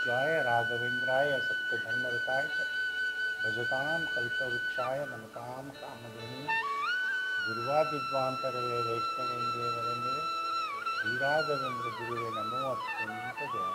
पूज्याय राघवेन्द्राय सत्यधर्मरताय च भजतां कल्पवृक्षाय नमतां कामधेनुं गुरुवादिद्वान्तरवे वैष्णवेन्द्रे वरेण्ये ಶ್ರೀರಾಘವೇಂದ್ರ ಗುರುವೇ ನಮೋ ಅತ್ಯಂತ ಜಯ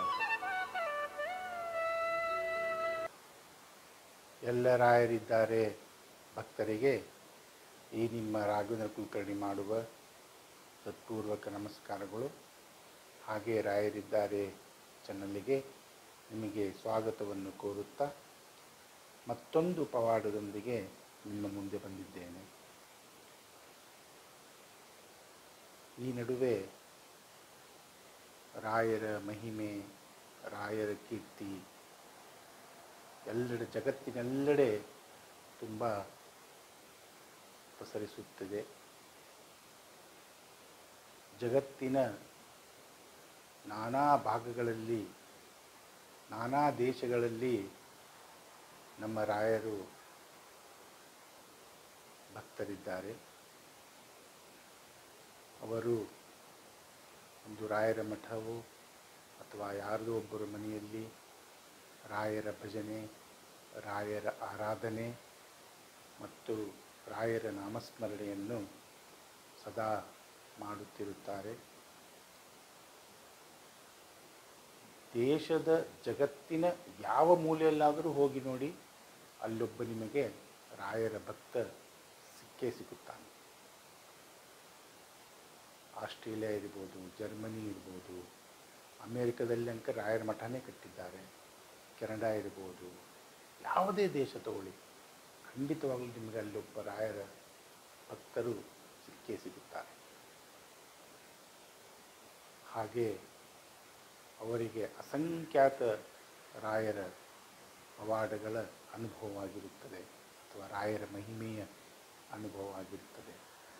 ಎಲ್ಲ ರಾಯರಿದ್ದಾರೆ ಭಕ್ತರಿಗೆ ಈ ನಿಮ್ಮ ರಾಘವೇಂದ್ರ ಕುಲಕರ್ಣಿ ಮಾಡುವ ಸತ್ಪೂರ್ವಕ ನಮಸ್ಕಾರಗಳು ಹಾಗೆ ರಾಯರಿದ್ದಾರೆ ಚಾನಲ್ಲಿಗೆ ನಿಮಗೆ ಸ್ವಾಗತವನ್ನು ಕೋರುತ್ತಾ ಮತ್ತೊಂದು ಪವಾಡದೊಂದಿಗೆ ನಿಮ್ಮ ಮುಂದೆ ಬಂದಿದ್ದೇನೆ ಈ ನಡುವೆ ರಾಯರ ಮಹಿಮೆ ರಾಯರ ಕೀರ್ತಿ ಎಲ್ಲೆಡೆ ಜಗತ್ತಿನೆಲ್ಲೆಡೆ ತುಂಬ ಪಸರಿಸುತ್ತದೆ ಜಗತ್ತಿನ ನಾನಾ ಭಾಗಗಳಲ್ಲಿ ನಾನಾ ದೇಶಗಳಲ್ಲಿ ನಮ್ಮ ರಾಯರು ಭಕ್ತರಿದ್ದಾರೆ ಅವರು ಒಂದು ರಾಯರ ಮಠವು ಅಥವಾ ಯಾರದೋ ಒಬ್ಬರ ಮನೆಯಲ್ಲಿ ರಾಯರ ಭಜನೆ ರಾಯರ ಆರಾಧನೆ ಮತ್ತು ರಾಯರ ನಾಮಸ್ಮರಣೆಯನ್ನು ಸದಾ ಮಾಡುತ್ತಿರುತ್ತಾರೆ ದೇಶದ ಜಗತ್ತಿನ ಯಾವ ಮೂಲೆಯಲ್ಲಾದರೂ ಹೋಗಿ ನೋಡಿ ಅಲ್ಲೊಬ್ಬ ನಿಮಗೆ ರಾಯರ ಭಕ್ತ ಸಿಕ್ಕೇ ಸಿಗುತ್ತಾನೆ ಆಸ್ಟ್ರೇಲಿಯಾ ಇರ್ಬೋದು ಜರ್ಮನಿ ಇರ್ಬೋದು ಅಮೇರಿಕದಲ್ಲಿ ಅಂಕ ರಾಯರ ಮಠನೇ ಕಟ್ಟಿದ್ದಾರೆ ಕೆನಡಾ ಇರ್ಬೋದು ಯಾವುದೇ ದೇಶ ತಗೊಳ್ಳಿ ಖಂಡಿತವಾಗಲೂ ನಿಮಗೆ ಅಲ್ಲೊಬ್ಬ ರಾಯರ ಭಕ್ತರು ಸಿಕ್ಕೇ ಸಿಗುತ್ತಾರೆ ಹಾಗೆ ಅವರಿಗೆ ಅಸಂಖ್ಯಾತ ರಾಯರ ಪವಾಡಗಳ ಅನುಭವವಾಗಿರುತ್ತದೆ ಅಥವಾ ರಾಯರ ಮಹಿಮೆಯ ಅನುಭವವಾಗಿರುತ್ತದೆ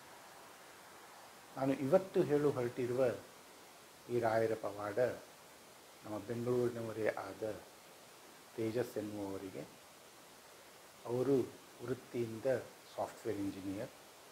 ನಾನು ಇವತ್ತು ಹೇಳು ಹೊರಟಿರುವ ಈ ರಾಯರ ಪವಾಡ ನಮ್ಮ ಬೆಂಗಳೂರಿನವರೇ ಆದ ತೇಜಸ್ ಎನ್ನುವವರಿಗೆ ಅವರು ವೃತ್ತಿಯಿಂದ ಸಾಫ್ಟ್ವೇರ್ ಇಂಜಿನಿಯರ್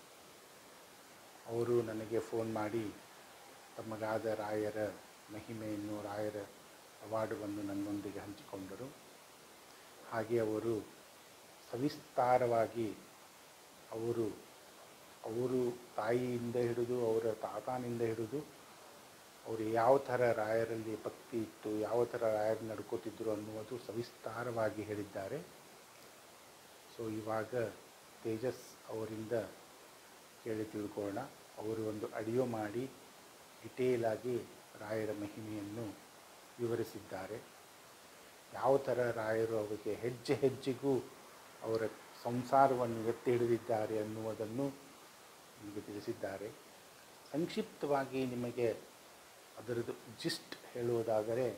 ಅವರು ನನಗೆ ಫೋನ್ ಮಾಡಿ ತಮಗಾದ ರಾಯರ ಮಹಿಮೆಯನ್ನು ರಾಯರ ಪವಾಡವನ್ನು ನನ್ನೊಂದಿಗೆ ಹಂಚಿಕೊಂಡರು ಹಾಗೆ ಅವರು ಸವಿಸ್ತಾರವಾಗಿ ಅವರು ಅವರು ತಾಯಿಯಿಂದ ಹಿಡಿದು ಅವರ ತಾತನಿಂದ ಹಿಡಿದು ಅವರು ಯಾವ ಥರ ರಾಯರಲ್ಲಿ ಭಕ್ತಿ ಇತ್ತು ಯಾವ ಥರ ರಾಯರು ನಡ್ಕೋತಿದ್ರು ಅನ್ನುವುದು ಸವಿಸ್ತಾರವಾಗಿ ಹೇಳಿದ್ದಾರೆ ಸೊ ಇವಾಗ ತೇಜಸ್ ಅವರಿಂದ ಕೇಳಿ ತಿಳ್ಕೊಳ್ಳೋಣ ಅವರು ಒಂದು ಅಡಿಯೋ ಮಾಡಿ ಡಿಟೇಲ್ ಆಗಿ ರಾಯರ ಮಹಿಮೆಯನ್ನು ವಿವರಿಸಿದ್ದಾರೆ ಯಾವ ಥರ ರಾಯರು ಅವರಿಗೆ ಹೆಜ್ಜೆ ಹೆಜ್ಜೆಗೂ ಅವರ ಸಂಸಾರವನ್ನು ಎತ್ತಿ ಹಿಡಿದಿದ್ದಾರೆ ಅನ್ನುವುದನ್ನು ನಿಮಗೆ ತಿಳಿಸಿದ್ದಾರೆ ಸಂಕ್ಷಿಪ್ತವಾಗಿ ನಿಮಗೆ ಅದರದ್ದು ಜಿಸ್ಟ್ ಹೇಳುವುದಾದರೆ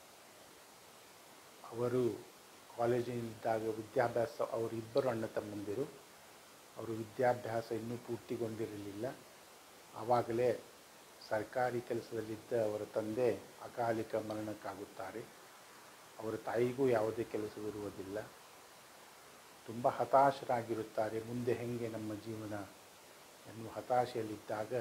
ಅವರು ಕಾಲೇಜಿನಲ್ಲಿದ್ದಾಗ ವಿದ್ಯಾಭ್ಯಾಸ ಅವರಿಬ್ಬರು ಅಣ್ಣ ತಮ್ಮಂದಿರು ಅವರು ವಿದ್ಯಾಭ್ಯಾಸ ಇನ್ನೂ ಪೂರ್ತಿಗೊಂಡಿರಲಿಲ್ಲ ಆವಾಗಲೇ ಸರ್ಕಾರಿ ಕೆಲಸದಲ್ಲಿದ್ದ ಅವರ ತಂದೆ ಅಕಾಲಿಕ ಮರಣಕ್ಕಾಗುತ್ತಾರೆ ಅವರ ತಾಯಿಗೂ ಯಾವುದೇ ಕೆಲಸವಿರುವುದಿಲ್ಲ ತುಂಬ ಹತಾಶರಾಗಿರುತ್ತಾರೆ ಮುಂದೆ ಹೇಗೆ ನಮ್ಮ ಜೀವನ ಎನ್ನುವ ಹತಾಶೆಯಲ್ಲಿದ್ದಾಗ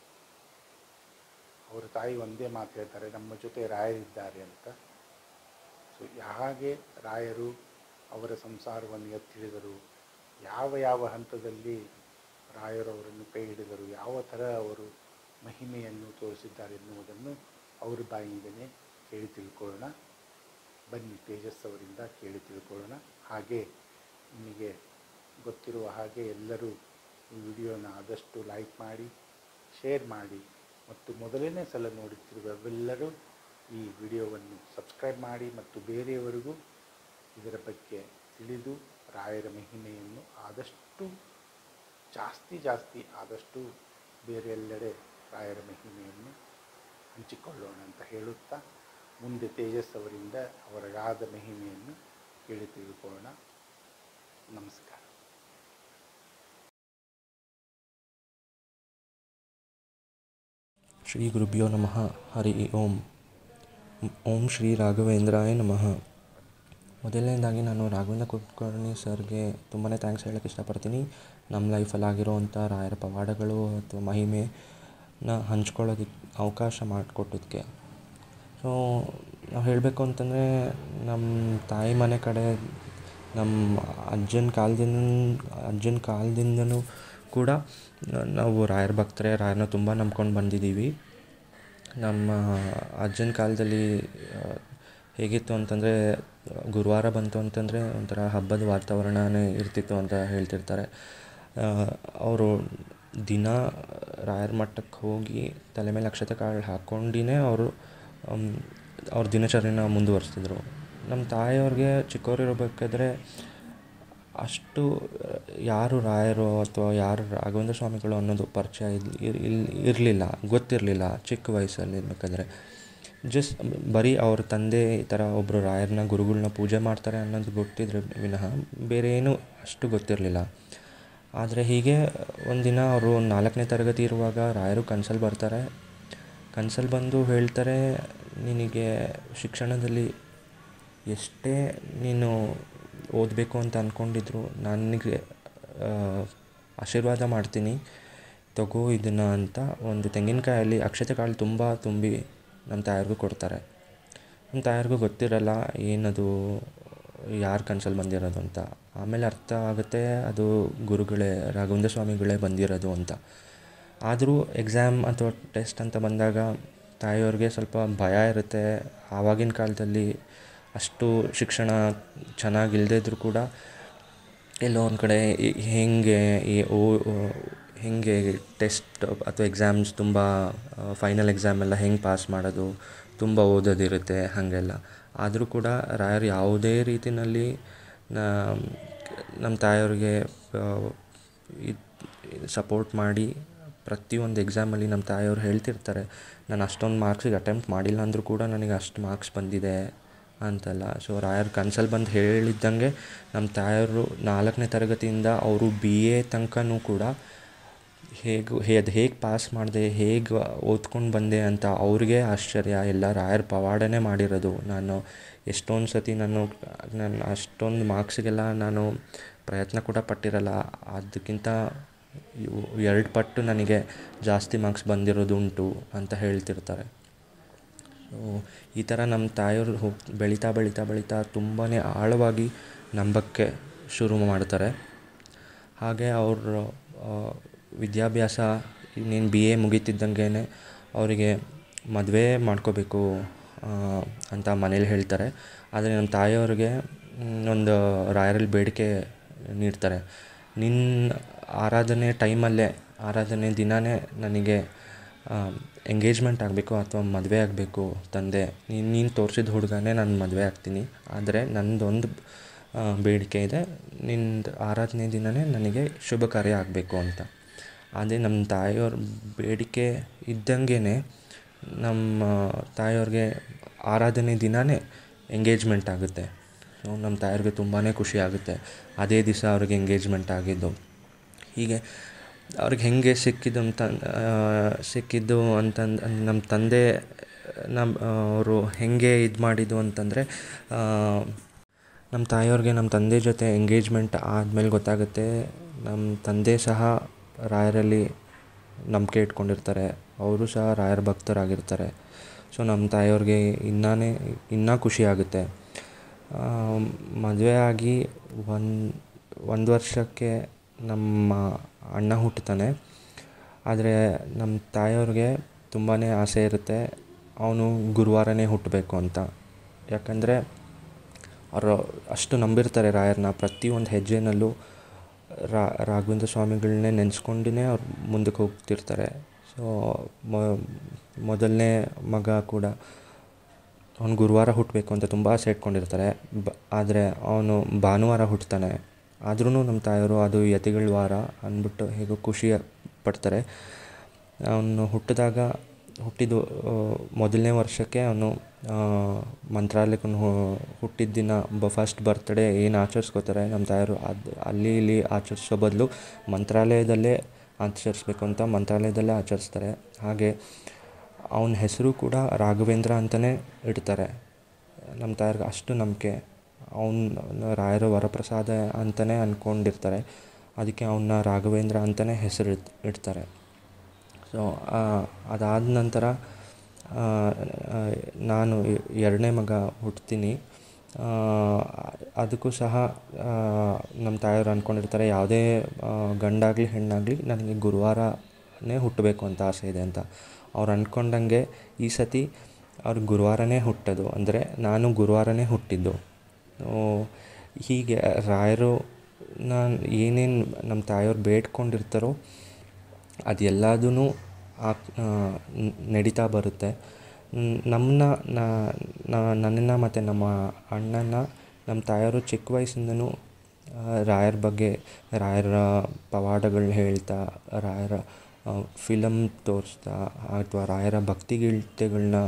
ಅವರ ತಾಯಿ ಒಂದೇ ಮಾತು ಹೇಳ್ತಾರೆ ನಮ್ಮ ಜೊತೆ ರಾಯರಿದ್ದಾರೆ ಅಂತ ಸೊ ಹಾಗೆ ರಾಯರು ಅವರ ಸಂಸಾರವನ್ನು ಎತ್ತಿಡಿದರು ಯಾವ ಯಾವ ಹಂತದಲ್ಲಿ ರಾಯರು ಅವರನ್ನು ಕೈ ಹಿಡಿದರು ಯಾವ ಥರ ಅವರು ಮಹಿಮೆಯನ್ನು ತೋರಿಸಿದ್ದಾರೆ ಎನ್ನುವುದನ್ನು ಅವರ ಬಾಯಿಂದಲೇ ಕೇಳಿ ತಿಳ್ಕೊಳ್ಳೋಣ ಬನ್ನಿ ತೇಜಸ್ ಅವರಿಂದ ಕೇಳಿ ತಿಳ್ಕೊಳ್ಳೋಣ ಹಾಗೆ ನಿಮಗೆ ಗೊತ್ತಿರುವ ಹಾಗೆ ಎಲ್ಲರೂ ಈ ವಿಡಿಯೋನ ಆದಷ್ಟು ಲೈಕ್ ಮಾಡಿ ಶೇರ್ ಮಾಡಿ ಮತ್ತು ಮೊದಲನೇ ಸಲ ನೋಡುತ್ತಿರುವವೆಲ್ಲರೂ ಈ ವಿಡಿಯೋವನ್ನು ಸಬ್ಸ್ಕ್ರೈಬ್ ಮಾಡಿ ಮತ್ತು ಬೇರೆಯವರಿಗೂ ಇದರ ಬಗ್ಗೆ ತಿಳಿದು ರಾಯರ ಮಹಿಮೆಯನ್ನು ಆದಷ್ಟು ಜಾಸ್ತಿ ಜಾಸ್ತಿ ಆದಷ್ಟು ಬೇರೆ ಎಲ್ಲೆಡೆ ರಾಯರ ಮಹಿಮೆಯನ್ನು ಹಂಚಿಕೊಳ್ಳೋಣ ಅಂತ ಹೇಳುತ್ತಾ ಮುಂದೆ ತೇಜಸ್ ಅವರಿಂದ ಅವರಿಗಾದ ಮಹಿಮೆಯನ್ನು ಕೇಳಿ ತಿಳ್ಕೊಳ್ಳೋಣ ನಮಸ್ಕಾರ ಶ್ರೀ ಗುರುಭ್ಯೋ ನಮಃ ಹರಿ ಓಂ ಓಂ ಶ್ರೀ ರಾಘವೇಂದ್ರಾಯ ನಮಃ ಮೊದಲನೇದಾಗಿ ನಾನು ರಾಘವೇಂದ್ರ ಕುಲಕರ್ಣಿ ಸರ್ಗೆ ತುಂಬಾ ಥ್ಯಾಂಕ್ಸ್ ಹೇಳೋಕ್ಕೆ ಇಷ್ಟಪಡ್ತೀನಿ ನಮ್ಮ ಲೈಫಲ್ಲಿ ಆಗಿರೋವಂಥ ರಾಯರ ಪವಾಡಗಳು ಅಥವಾ ಮಹಿಮೆನ ಹಂಚ್ಕೊಳ್ಳೋದಕ್ಕೆ ಅವಕಾಶ ಮಾಡಿಕೊಟ್ಟಿದ್ದಕ್ಕೆ ಸೊ ನಾವು ಹೇಳಬೇಕು ಅಂತಂದರೆ ನಮ್ಮ ತಾಯಿ ಮನೆ ಕಡೆ ನಮ್ಮ ಅಜ್ಜನ ಕಾಲದಿಂದ ಅಜ್ಜನ ಕಾಲದಿಂದನೂ ಕೂಡ ನಾವು ರಾಯರ ಭಕ್ತರೇ ರಾಯರನ್ನ ತುಂಬ ನಂಬ್ಕೊಂಡು ಬಂದಿದ್ದೀವಿ ನಮ್ಮ ಅಜ್ಜನ ಕಾಲದಲ್ಲಿ ಹೇಗಿತ್ತು ಅಂತಂದರೆ ಗುರುವಾರ ಬಂತು ಅಂತಂದರೆ ಒಂಥರ ಹಬ್ಬದ ವಾತಾವರಣನೇ ಇರ್ತಿತ್ತು ಅಂತ ಹೇಳ್ತಿರ್ತಾರೆ ಅವರು ದಿನ ರಾಯರ ಮಠಕ್ಕೆ ಹೋಗಿ ತಲೆ ಮೇಲೆ ಅಕ್ಷತೆ ಕಾಳು ಹಾಕ್ಕೊಂಡಿನೇ ಅವರು ಅವ್ರ ದಿನಚರಿನ ಮುಂದುವರಿಸ್ತಿದ್ರು ನಮ್ಮ ತಾಯಿಯವ್ರಿಗೆ ಚಿಕ್ಕವರಿರಬೇಕಾದ್ರೆ ಅಷ್ಟು ಯಾರು ರಾಯರು ಅಥವಾ ಯಾರು ರಾಘವೇಂದ್ರ ಸ್ವಾಮಿಗಳು ಅನ್ನೋದು ಪರಿಚಯ ಇಲ್ಲಿ ಇರಲಿಲ್ಲ ಗೊತ್ತಿರಲಿಲ್ಲ ಚಿಕ್ಕ ವಯಸ್ಸಲ್ಲಿ ಇರಬೇಕಾದ್ರೆ ಜಸ್ಟ್ ಬರೀ ಅವ್ರ ತಂದೆ ಈ ಥರ ಒಬ್ಬರು ರಾಯರನ್ನ ಗುರುಗಳನ್ನ ಪೂಜೆ ಮಾಡ್ತಾರೆ ಅನ್ನೋದು ಗೊತ್ತಿದ್ರೆ ವಿನಃ ಬೇರೆ ಏನೂ ಅಷ್ಟು ಗೊತ್ತಿರಲಿಲ್ಲ ಆದರೆ ಹೀಗೆ ಒಂದಿನ ಅವರು ಒಂದು ನಾಲ್ಕನೇ ತರಗತಿ ಇರುವಾಗ ರಾಯರು ಕನ್ಸಲ್ಲಿ ಬರ್ತಾರೆ ಕನ್ಸಲ್ಲಿ ಬಂದು ಹೇಳ್ತಾರೆ ನಿನಗೆ ಶಿಕ್ಷಣದಲ್ಲಿ ಎಷ್ಟೇ ನೀನು ಓದಬೇಕು ಅಂತ ಅಂದ್ಕೊಂಡಿದ್ರು ನನಗೆ ಆಶೀರ್ವಾದ ಮಾಡ್ತೀನಿ ತಗೋ ಇದನ್ನು ಅಂತ ಒಂದು ತೆಂಗಿನಕಾಯಲ್ಲಿ ಅಕ್ಷತೆ ಕಾಳು ತುಂಬ ತುಂಬಿ ನಮ್ಮ ತಾಯವ್ರಿಗೂ ಕೊಡ್ತಾರೆ ನಮ್ಮ ತಾಯವ್ರಿಗೂ ಗೊತ್ತಿರಲ್ಲ ಏನದು ಯಾರು ಕನ್ಸಲ್ಲಿ ಬಂದಿರೋದು ಅಂತ ಆಮೇಲೆ ಅರ್ಥ ಆಗುತ್ತೆ ಅದು ಗುರುಗಳೇ ರಾಘವೇಂದ್ರ ಸ್ವಾಮಿಗಳೇ ಬಂದಿರೋದು ಅಂತ ಆದರೂ ಎಕ್ಸಾಮ್ ಅಥವಾ ಟೆಸ್ಟ್ ಅಂತ ಬಂದಾಗ ತಾಯಿಯವ್ರಿಗೆ ಸ್ವಲ್ಪ ಭಯ ಇರುತ್ತೆ ಆವಾಗಿನ ಕಾಲದಲ್ಲಿ ಅಷ್ಟು ಶಿಕ್ಷಣ ಚೆನ್ನಾಗಿಲ್ಲದೇ ಇದ್ದರೂ ಕೂಡ ಎಲ್ಲೋ ಒಂದು ಕಡೆ ಹೇಗೆ ಈ ಓ ಹೇಗೆ ಟೆಸ್ಟ್ ಅಥವಾ ಎಕ್ಸಾಮ್ಸ್ ತುಂಬ ಫೈನಲ್ ಎಕ್ಸಾಮ್ ಎಲ್ಲ ಹೆಂಗೆ ಪಾಸ್ ಮಾಡೋದು ತುಂಬ ಓದೋದಿರುತ್ತೆ ಹಾಗೆಲ್ಲ ಆದರೂ ಕೂಡ ರಾಯರು ಯಾವುದೇ ರೀತಿಯಲ್ಲಿ ನಮ್ಮ ತಾಯಿಯವ್ರಿಗೆ ಸಪೋರ್ಟ್ ಮಾಡಿ ಪ್ರತಿಯೊಂದು ಎಕ್ಸಾಮಲ್ಲಿ ನಮ್ಮ ತಾಯಿಯವ್ರು ಹೇಳ್ತಿರ್ತಾರೆ ನಾನು ಅಷ್ಟೊಂದು ಮಾರ್ಕ್ಸಿಗೆ ಅಟೆಂಪ್ಟ್ ಮಾಡಿಲ್ಲ ಅಂದರೂ ಕೂಡ ನನಗೆ ಅಷ್ಟು ಮಾರ್ಕ್ಸ್ ಬಂದಿದೆ ಅಂತಲ್ಲ ಸೊ ರಾಯರು ಕನ್ಸಲ್ಲಿ ಬಂದು ಹೇಳಿದ್ದಂಗೆ ನಮ್ಮ ತಾಯಿಯವರು ನಾಲ್ಕನೇ ತರಗತಿಯಿಂದ ಅವರು ಬಿ ಎ ತನಕನೂ ಕೂಡ ಹೇಗೆ ಹೇ ಅದು ಹೇಗೆ ಪಾಸ್ ಮಾಡಿದೆ ಹೇಗೆ ಓದ್ಕೊಂಡು ಬಂದೆ ಅಂತ ಅವ್ರಿಗೆ ಆಶ್ಚರ್ಯ ಎಲ್ಲ ರಾಯರ ಪವಾಡನೇ ಮಾಡಿರೋದು ನಾನು ಎಷ್ಟೊಂದು ಸತಿ ನಾನು ನಾನು ಅಷ್ಟೊಂದು ಮಾರ್ಕ್ಸಿಗೆಲ್ಲ ನಾನು ಪ್ರಯತ್ನ ಕೂಡ ಪಟ್ಟಿರಲ್ಲ ಅದಕ್ಕಿಂತ ಎರಡು ಪಟ್ಟು ನನಗೆ ಜಾಸ್ತಿ ಮಾರ್ಕ್ಸ್ ಬಂದಿರೋದು ಉಂಟು ಅಂತ ಹೇಳ್ತಿರ್ತಾರೆ ಸೊ ಈ ಥರ ನಮ್ಮ ತಾಯಿಯವರು ಹೋಗಿ ಬೆಳೀತಾ ಬೆಳೀತಾ ಬೆಳೀತಾ ತುಂಬಾ ಆಳವಾಗಿ ನಂಬಕ್ಕೆ ಶುರು ಮಾಡ್ತಾರೆ ಹಾಗೆ ಅವರು ವಿದ್ಯಾಭ್ಯಾಸ ಇನ್ನೇನು ಬಿ ಎ ಮುಗೀತಿದ್ದಂಗೆ ಅವರಿಗೆ ಮದುವೆ ಮಾಡ್ಕೋಬೇಕು ಅಂತ ಮನೇಲಿ ಹೇಳ್ತಾರೆ ಆದರೆ ನಮ್ಮ ತಾಯಿಯವ್ರಿಗೆ ಒಂದು ರಾಯರಲ್ಲಿ ಬೇಡಿಕೆ ನೀಡ್ತಾರೆ ನಿನ್ನ ಆರಾಧನೆ ಟೈಮಲ್ಲೇ ಆರಾಧನೆ ದಿನವೇ ನನಗೆ ಎಂಗೇಜ್ಮೆಂಟ್ ಆಗಬೇಕು ಅಥವಾ ಮದುವೆ ಆಗಬೇಕು ತಂದೆ ನೀನು ನೀನು ತೋರಿಸಿದ ಹುಡುಗನೇ ನಾನು ಮದುವೆ ಆಗ್ತೀನಿ ಆದರೆ ನನ್ನದೊಂದು ಬೇಡಿಕೆ ಇದೆ ನಿನ್ನ ಆರಾಧನೆ ದಿನವೇ ನನಗೆ ಶುಭ ಕಾರ್ಯ ಆಗಬೇಕು ಅಂತ ಅದೇ ನಮ್ಮ ತಾಯಿಯವ್ರ ಬೇಡಿಕೆ ಇದ್ದಂಗೆ ನಮ್ಮ ತಾಯಿಯವ್ರಿಗೆ ಆರಾಧನೆ ದಿನವೇ ಎಂಗೇಜ್ಮೆಂಟ್ ಆಗುತ್ತೆ ಸೊ ನಮ್ಮ ತಾಯಿಯವ್ರಿಗೆ ತುಂಬಾ ಖುಷಿ ಆಗುತ್ತೆ ಅದೇ ದಿವಸ ಅವ್ರಿಗೆ ಎಂಗೇಜ್ಮೆಂಟ್ ಆಗಿದ್ದು ಹೀಗೆ ಅವ್ರಿಗೆ ಹೇಗೆ ಸಿಕ್ಕಿದ್ದು ಅಂತ ಸಿಕ್ಕಿದ್ದು ಅಂತಂದು ನಮ್ಮ ತಂದೆ ನಮ್ಮ ಅವರು ಹೇಗೆ ಇದು ಮಾಡಿದ್ದು ಅಂತಂದರೆ ನಮ್ಮ ತಾಯಿಯವ್ರಿಗೆ ನಮ್ಮ ತಂದೆ ಜೊತೆ ಎಂಗೇಜ್ಮೆಂಟ್ ಆದಮೇಲೆ ಗೊತ್ತಾಗುತ್ತೆ ನಮ್ಮ ತಂದೆ ಸಹ ರಾಯರಲ್ಲಿ ನಂಬಿಕೆ ಇಟ್ಕೊಂಡಿರ್ತಾರೆ ಅವರು ಸಹ ರಾಯರ ಭಕ್ತರಾಗಿರ್ತಾರೆ ಸೊ ನಮ್ಮ ತಾಯಿಯವ್ರಿಗೆ ಇನ್ನೂ ಇನ್ನೂ ಖುಷಿ ಆಗುತ್ತೆ ಮದುವೆ ಆಗಿ ಒಂದು ಒಂದು ವರ್ಷಕ್ಕೆ ನಮ್ಮ ಅಣ್ಣ ಹುಟ್ಟುತ್ತಾನೆ ಆದರೆ ನಮ್ಮ ತಾಯಿಯವ್ರಿಗೆ ತುಂಬಾ ಆಸೆ ಇರುತ್ತೆ ಅವನು ಗುರುವಾರನೇ ಹುಟ್ಟಬೇಕು ಅಂತ ಯಾಕಂದರೆ ಅವರು ಅಷ್ಟು ನಂಬಿರ್ತಾರೆ ರಾಯರನ್ನ ಪ್ರತಿಯೊಂದು ಹೆಜ್ಜೆನಲ್ಲೂ ರಾಘವೇಂದ್ರ ಸ್ವಾಮಿಗಳನ್ನೇ ನೆನೆಸ್ಕೊಂಡೇ ಅವ್ರು ಮುಂದಕ್ಕೆ ಹೋಗ್ತಿರ್ತಾರೆ ಸೊ ಮೊದಲನೇ ಮಗ ಕೂಡ ಅವ್ನು ಗುರುವಾರ ಹುಟ್ಟಬೇಕು ಅಂತ ತುಂಬ ಆಸೆ ಇಟ್ಕೊಂಡಿರ್ತಾರೆ ಬ ಆದರೆ ಅವನು ಭಾನುವಾರ ಹುಟ್ಟುತ್ತಾನೆ ಆದ್ರೂ ನಮ್ಮ ತಾಯಿಯವರು ಅದು ಯತಿಗಳ ವಾರ ಅಂದ್ಬಿಟ್ಟು ಹೇಗೋ ಖುಷಿ ಪಡ್ತಾರೆ ಅವನು ಹುಟ್ಟಿದಾಗ ಹುಟ್ಟಿದ್ದು ಮೊದಲನೇ ವರ್ಷಕ್ಕೆ ಅವನು ಮಂತ್ರಾಲಯಕ್ಕೆ ಹುಟ್ಟಿದ ದಿನ ಬ ಫಸ್ಟ್ ಬರ್ತ್ಡೇ ಏನು ಆಚರಿಸ್ಕೋತಾರೆ ನಮ್ಮ ತಾಯಿಯವರು ಅದು ಅಲ್ಲಿ ಇಲ್ಲಿ ಆಚರಿಸೋ ಬದಲು ಮಂತ್ರಾಲಯದಲ್ಲೇ ಆಚರಿಸ್ಬೇಕು ಅಂತ ಮಂತ್ರಾಲಯದಲ್ಲೇ ಆಚರಿಸ್ತಾರೆ ಹಾಗೆ ಅವನ ಹೆಸರು ಕೂಡ ರಾಘವೇಂದ್ರ ಅಂತಲೇ ಇಡ್ತಾರೆ ನಮ್ಮ ತಾಯಿಯವ್ರಿಗೆ ಅಷ್ಟು ನಂಬಿಕೆ ಅವನ ರಾಯರ ವರಪ್ರಸಾದ ಅಂತಲೇ ಅಂದ್ಕೊಂಡಿರ್ತಾರೆ ಅದಕ್ಕೆ ಅವನ್ನ ರಾಘವೇಂದ್ರ ಅಂತಲೇ ಹೆಸರು ಇಡ್ತಾರೆ ಸೊ ಅದಾದ ನಂತರ ಆ, ಆ, ನಾನು ಎರಡನೇ ಮಗ ಹುಟ್ತೀನಿ ಆ, ಅದಕ್ಕೂ ಸಹ ಆ, ನಮ್ಮ ತಾಯಿಯವರು ಅಂದ್ಕೊಂಡಿರ್ತಾರೆ ಯಾವುದೇ ಆ, ಗಂಡಾಗಲಿ ಹೆಣ್ಣಾಗಲಿ ನನಗೆ ಗುರುವಾರನೇ ಹುಟ್ಟಬೇಕು ಅಂತ ಆಸೆ ಇದೆ ಅಂತ ಅವ್ರು ಅಂದ್ಕೊಂಡಂಗೆ ಈ ಸತಿ ಅವ್ರು ಗುರುವಾರನೇ ಹುಟ್ಟೋದು ಅಂದರೆ ನಾನು ಗುರುವಾರನೇ ಹುಟ್ಟಿದ್ದು ಓ, ಹೀಗೆ ರಾಯರು ನಾನು ಏನೇನು ನಮ್ಮ ತಾಯಿಯವ್ರು ಬೇಡ್ಕೊಂಡಿರ್ತಾರೋ ಅದೆಲ್ಲದೂ ನಡೀತಾ ಬರುತ್ತೆ ನಮ್ಮನ್ನ ನನ್ನನ್ನು ಮತ್ತು ನಮ್ಮ ಅಣ್ಣನ ನಮ್ಮ ತಾಯಿಯವರು ಚಿಕ್ಕ ವಯಸ್ಸಿಂದನೂ ಆ, ರಾಯರ ಬಗ್ಗೆ ರಾಯರ ಪವಾಡಗಳನ್ನ ಹೇಳ್ತಾ ರಾಯರ ಫಿಲಮ್ ತೋರಿಸ್ತಾ ಅಥವಾ ರಾಯರ ಭಕ್ತಿಗೀತೆಗಳನ್ನ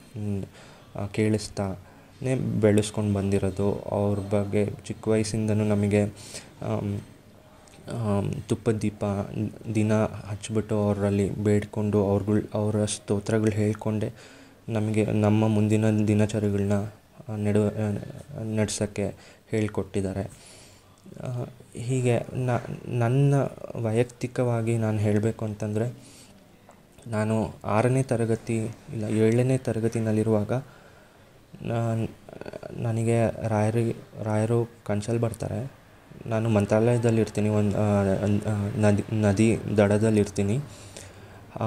ಕೇಳಿಸ್ತಾನೇ ಬೆಳೆಸ್ಕೊಂಡು ಬಂದಿರೋದು ಅವ್ರ ಬಗ್ಗೆ ಚಿಕ್ಕ ವಯಸ್ಸಿಂದನೂ ನಮಗೆ ಆಮ್, ಆಮ್, ತುಪ್ಪದ ದೀಪ ದಿನ ಹಚ್ಬಿಟ್ಟು ಅವರಲ್ಲಿ ಬೇಡಿಕೊಂಡು ಅವ್ರುಗಳ್ ಅವರ ಸ್ತೋತ್ರಗಳು ಹೇಳ್ಕೊಂಡೆ ನಮಗೆ ನಮ್ಮ ಮುಂದಿನ ದಿನಚರಿಗಳನ್ನ ನಡು ನಡ್ಸೋಕ್ಕೆ ಹೇಳಿಕೊಟ್ಟಿದ್ದಾರೆ ಆ, ಹೀಗೆ ನ- ನನ್ನ ವೈಯಕ್ತಿಕವಾಗಿ ನಾನು ಹೇಳಬೇಕು ಅಂತಂದರೆ ನಾನು ಆರನೇ ತರಗತಿ ಇಲ್ಲ ಏಳನೇ ತರಗತಿನಲ್ಲಿರುವಾಗ ನಾನು ನನಗೆ ರಾಯರಿ ರಾಯರು ಕನ್ಸಲ್ಲಿ ಬರ್ತಾರೆ ನಾನು ಮಂತ್ರಾಲಯದಲ್ಲಿರ್ತೀನಿ ಒಂದು ನದಿ ನದಿ ದಡದಲ್ಲಿರ್ತೀನಿ ಆ,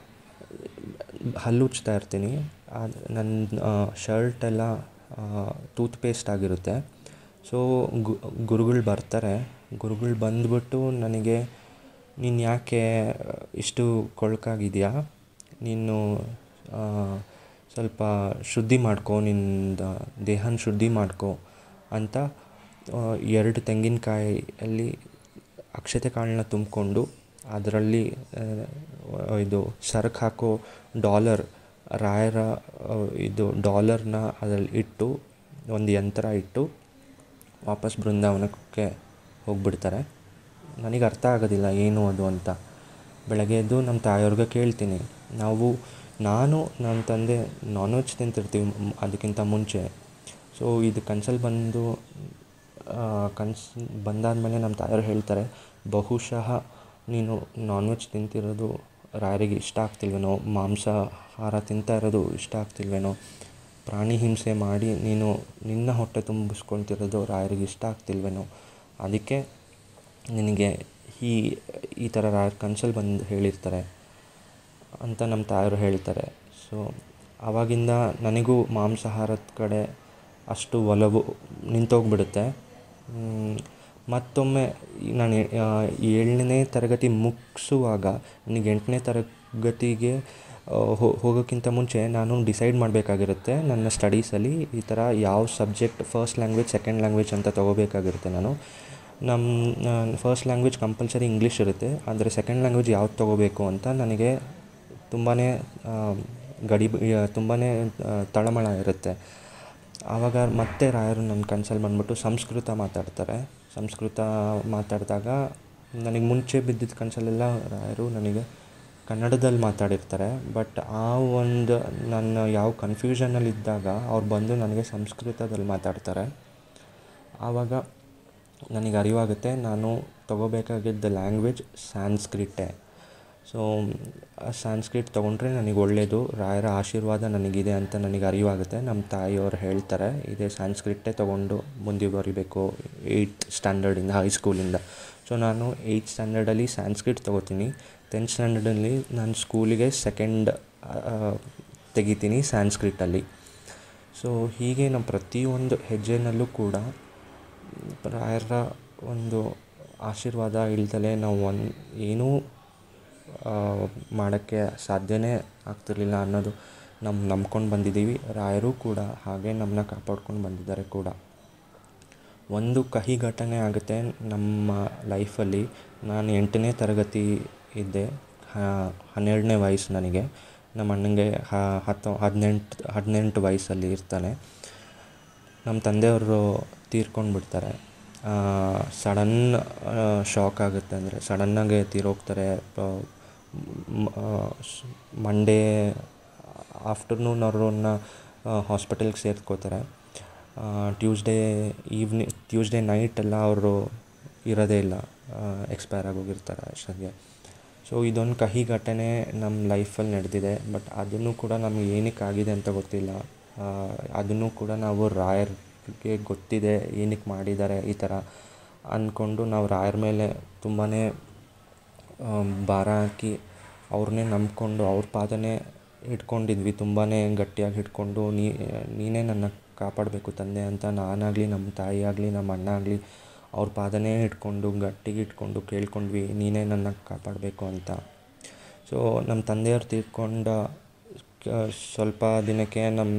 ಹಲ್ಲುಜ್ತಾ ಇರ್ತೀನಿ ಅದು ನನ್ನ ಶರ್ಟೆಲ್ಲ ಟೂತ್ ಪೇಸ್ಟ್ ಆಗಿರುತ್ತೆ ಸೊ ಗುರುಗಳು ಬರ್ತಾರೆ ಗುರುಗಳು ಬಂದ್ಬಿಟ್ಟು ನನಗೆ ನೀನು ಯಾಕೆ ಇಷ್ಟು ಕೊಳಕಾಗಿದೆಯಾ ನೀನು ಆ, ಸ್ವಲ್ಪ ಶುದ್ಧಿ ಮಾಡ್ಕೊ ನಿನ್ನ ದೇಹನ ಶುದ್ಧಿ ಮಾಡ್ಕೊ ಅಂತ ಆ, ಎರಡು ತೆಂಗಿನಕಾಯಲ್ಲಿ ಅಕ್ಷತೆ ಕಾಳನ್ನ ತುಂಬಿಕೊಂಡು ಅದರಲ್ಲಿ ಆ, ಇದು ಸರಕು ಹಾಕೋ ಡಾಲರ್ ರಾಯರ ಆ, ಇದು ಡಾಲರ್ನ ಅದರಲ್ಲಿ ಇಟ್ಟು ಒಂದು ಯಂತ್ರ ಇಟ್ಟು ವಾಪಸ್ ಬೃಂದಾವನಕ್ಕೆ ಹೋಗ್ಬಿಡ್ತಾರೆ ನನಗೆ ಅರ್ಥ ಆಗೋದಿಲ್ಲ ಏನು ಅದು ಅಂತ ಬೆಳಗ್ಗೆ ಎದ್ದು ನಮ್ಮ ತಾಯಿಯವ್ರಿಗೆ ಕೇಳ್ತೀನಿ ನಾವು ನಾನು ನನ್ನ ತಂದೆ ನಾನ್ ವೆಜ್ ತಿಂತಿರ್ತೀವಿ ಮ್- ಅದಕ್ಕಿಂತ ಮುಂಚೆ ಸೊ ಇದು ಕನ್ಸಲ್ಲಿ ಬಂದು ಕನ್ಸು ಬಂದಾದಮೇಲೆ ನಮ್ಮ ತಾಯಿಯವ್ರು ಹೇಳ್ತಾರೆ ಬಹುಶಃ ನೀನು ನಾನ್ ವೆಜ್ ತಿಂತಿರೋದು ರಾಯರಿಗೆ ಇಷ್ಟ ಆಗ್ತಿಲ್ವೇನೋ ಮಾಂಸಾಹಾರ ತಿಂತಾ ಇರೋದು ಇಷ್ಟ ಆಗ್ತಿಲ್ವೇನೋ ಪ್ರಾಣಿ ಹಿಂಸೆ ಮಾಡಿ ನೀನು ನಿನ್ನ ಹೊಟ್ಟೆ ತುಂಬಿಸ್ಕೊಳ್ತಿರೋದು ರಾಯರಿಗೆ ಇಷ್ಟ ಆಗ್ತಿಲ್ವೇನೋ ಅದಕ್ಕೆ ನಿನಗೆ ಈ ಈ ಥರ ರಾಯರ ಕನ್ಸಲ್ಲಿ ಬಂದು ಹೇಳಿರ್ತಾರೆ ಅಂತ ನಮ್ಮ ತಾಯಿಯವರು ಹೇಳ್ತಾರೆ ಸೊ ಆವಾಗಿಂದ ನನಗೂ ಮಾಂಸಾಹಾರದ ಕಡೆ ಅಷ್ಟು ಒಲವು ನಿಂತೋಗ್ಬಿಡುತ್ತೆ ಮ್, ಮತ್ತೊಮ್ಮೆ ಈ ನಾನು ಏ- ಆ, ಏಳನೇ ತರಗತಿ ಮುಗಿಸುವಾಗ ನನಗೆ ಎಂಟನೇ ತರಗತಿಗೆ ಆ, ಹೋ- ಹೋಗೋಕ್ಕಿಂತ ಮುಂಚೆ ನಾನು ಡಿಸೈಡ್ ಮಾಡಬೇಕಾಗಿರುತ್ತೆ ನನ್ನ ಸ್ಟಡೀಸಲ್ಲಿ ಈ ಥರ ಯಾವ subject first language second language ಅಂತ ತೊಗೋಬೇಕಾಗಿರುತ್ತೆ ನಾನು ನಮ್ಮ ಫಸ್ಟ್ ಲ್ಯಾಂಗ್ವೇಜ್ ಕಂಪಲ್ಸರಿ ಇಂಗ್ಲೀಷ್ ಇರುತ್ತೆ ಆದರೆ ಸೆಕೆಂಡ್ ಲ್ಯಾಂಗ್ವೇಜ್ ಯಾವ್ದು ತೊಗೋಬೇಕು ಅಂತ ನನಗೆ ತುಂಬಾ ಗಡಿ ತುಂಬಾ ತಳಮಳ ಇರುತ್ತೆ ಆವಾಗ ಮತ್ತೆ ರಾಯರು ನನ್ನ ಕನ್ಸಲ್ಲಿ ಬಂದ್ಬಿಟ್ಟು ಸಂಸ್ಕೃತ ಮಾತಾಡ್ತಾರೆ ಸಂಸ್ಕೃತ ಮಾತಾಡಿದಾಗ ನನಗೆ ಮುಂಚೆ ಬಿದ್ದಿದ್ದ ಕನಸಲ್ಲೆಲ್ಲ ರಾಯರು ನನಗೆ ಕನ್ನಡದಲ್ಲಿ ಮಾತಾಡಿರ್ತಾರೆ ಬಟ್ ಆ ಒಂದು ನನ್ನ ಯಾವ ಕನ್ಫ್ಯೂಷನಲ್ಲಿದ್ದಾಗ ಅವ್ರು ಬಂದು ನನಗೆ ಸಂಸ್ಕೃತದಲ್ಲಿ ಮಾತಾಡ್ತಾರೆ ಆವಾಗ ನನಗೆ ಅರಿವಾಗುತ್ತೆ ನಾನು ತೊಗೋಬೇಕಾಗಿದ್ದ ಲ್ಯಾಂಗ್ವೇಜ್ ಸ್ಯಾನ್ಸ್ಕ್ರಿಟೇ ಸೊ ಆ ಸಾಂಸ್ಕ್ರಿಟ್ ತೊಗೊಂಡ್ರೆ ನನಗೆ ಒಳ್ಳೆಯದು ರಾಯರ ಆಶೀರ್ವಾದ ನನಗಿದೆ ಅಂತ ನನಗೆ ಅರಿವಾಗುತ್ತೆ ನಮ್ಮ ತಾಯಿಯವರು ಹೇಳ್ತಾರೆ ಇದೇ ಸಾಂಸ್ಕ್ರಿಟೇ ತೊಗೊಂಡು ಮುಂದುವರಿಬೇಕು ಏಯ್ಟ್ ಸ್ಟ್ಯಾಂಡರ್ಡಿಂದ ಹೈಸ್ಕೂಲಿಂದ ಸೊ ನಾನು ಏಯ್ಟ್ ಸ್ಟ್ಯಾಂಡರ್ಡಲ್ಲಿ ಸಾಂಸ್ಕ್ರಿಟ್ ತೊಗೋತೀನಿ ಟೆಂತ್ ಸ್ಟ್ಯಾಂಡರ್ಡಲ್ಲಿ ನಾನು ಸ್ಕೂಲಿಗೆ ಸೆಕೆಂಡ್ ತೆಗಿತೀನಿ ಸಾಂಸ್ಕ್ರಿಟಲ್ಲಿ ಸೊ ಹೀಗೆ ನಮ್ಮ ಪ್ರತಿಯೊಂದು ಹೆಜ್ಜೆನಲ್ಲೂ ಕೂಡ ರಾಯರ ಒಂದು ಆಶೀರ್ವಾದ ಇಲ್ದಲೇ ನಾವು ಒಂದು ಏನೂ ಮಾಡೋಕ್ಕೆ ಸಾಧ್ಯನೇ ಆಗ್ತಿರ್ಲಿಲ್ಲ ಅನ್ನೋದು ನಮ್ಮ ನಂಬ್ಕೊಂಡು ಬಂದಿದ್ದೀವಿ ರಾಯರು ಕೂಡ ಹಾಗೆ ನಮ್ಮನ್ನ ಕಾಪಾಡ್ಕೊಂಡು ಬಂದಿದ್ದಾರೆ ಕೂಡ ಒಂದು ಕಹಿ ಘಟನೆ ಆಗುತ್ತೆ ನಮ್ಮ ಲೈಫಲ್ಲಿ ನಾನು ಎಂಟನೇ ತರಗತಿ ಇದ್ದೆ ಹ- ಹನ್ನೆರಡನೇ ವಯಸ್ಸು ನನಗೆ ನಮ್ಮ ಅಣ್ಣಂಗೆ ಹ- ಹತ್ತು ಹದಿನೆಂಟು ಹದಿನೆಂಟು ವಯಸ್ಸಲ್ಲಿ ಇರ್ತಾನೆ ನಮ್ಮ ತಂದೆಯವರು ತೀರ್ಕೊಂಡು ಬಿಡ್ತಾರೆ ಸಡನ್ ಶಾಕ್ ಆಗುತ್ತೆ ಅಂದರೆ ಸಡನ್ನಾಗೆ ತೀರೋಗ್ತಾರೆ ಮಂಡೇ ಆಫ್ಟರ್ನೂನ್ ಅವ್ರನ್ನ ಹಾಸ್ಪಿಟಲ್ಗೆ ಸೇರ್ಕೋತಾರೆ ಟ್ಯೂಸ್ಡೇ ಈವ್ನಿಂಗ್ ಟ್ಯೂಸ್ಡೇ ನೈಟ್ ಎಲ್ಲ ಅವರು ಇರೋದೇ ಇಲ್ಲ ಎಕ್ಸ್ಪೈರ್ ಆಗೋಗಿರ್ತಾರೆ ಅಷ್ಟೊತ್ತಿಗೆ ಸೊ ಇದೊಂದು ಕಹಿ ಘಟನೆ ನಮ್ಮ ಲೈಫಲ್ಲಿ ನಡೆದಿದೆ ಬಟ್ ಅದನ್ನು ಕೂಡ ನಮಗೆ ಏನಕ್ಕೆ ಆಗಿದೆ ಅಂತ ಗೊತ್ತಿಲ್ಲ ಅದನ್ನು ಕೂಡ ನಾವು ರಾಯರ್ಗೆ ಗೊತ್ತಿದೆ ಏನಕ್ಕೆ ಮಾಡಿದ್ದಾರೆ ಈ ಥರ ಅಂದ್ಕೊಂಡು ನಾವು ರಾಯರ ಮೇಲೆ ತುಂಬಾ ಭಾರ ಹಾಕಿ ಅವ್ರನ್ನೇ ನಂಬಿಕೊಂಡು ಅವ್ರ ಪಾದನೇ ಹಿಡ್ಕೊಂಡಿದ್ವಿ ತುಂಬಾ ಗಟ್ಟಿಯಾಗಿ ಹಿಡ್ಕೊಂಡು ನೀ ನೀನೇ ನನ್ನ ಕಾಪಾಡಬೇಕು ತಂದೆ ಅಂತ ನಾನಾಗಲಿ ನಮ್ಮ ತಾಯಿ ಆಗಲಿ ನಮ್ಮ ಅಣ್ಣ ಆಗಲಿ ಅವ್ರ ಪಾದನೇ ಹಿಡ್ಕೊಂಡು ಗಟ್ಟಿಗೆ ಇಟ್ಕೊಂಡು ಕೇಳ್ಕೊಂಡ್ವಿ ನೀನೇ ನನ್ನ ಕಾಪಾಡಬೇಕು ಅಂತ ಸೊ ನಮ್ಮ ತಂದೆಯವ್ರು ತೀರ್ಕೊಂಡ ಕ- ಸ್ವಲ್ಪ ದಿನಕ್ಕೆ ನಮ್ಮ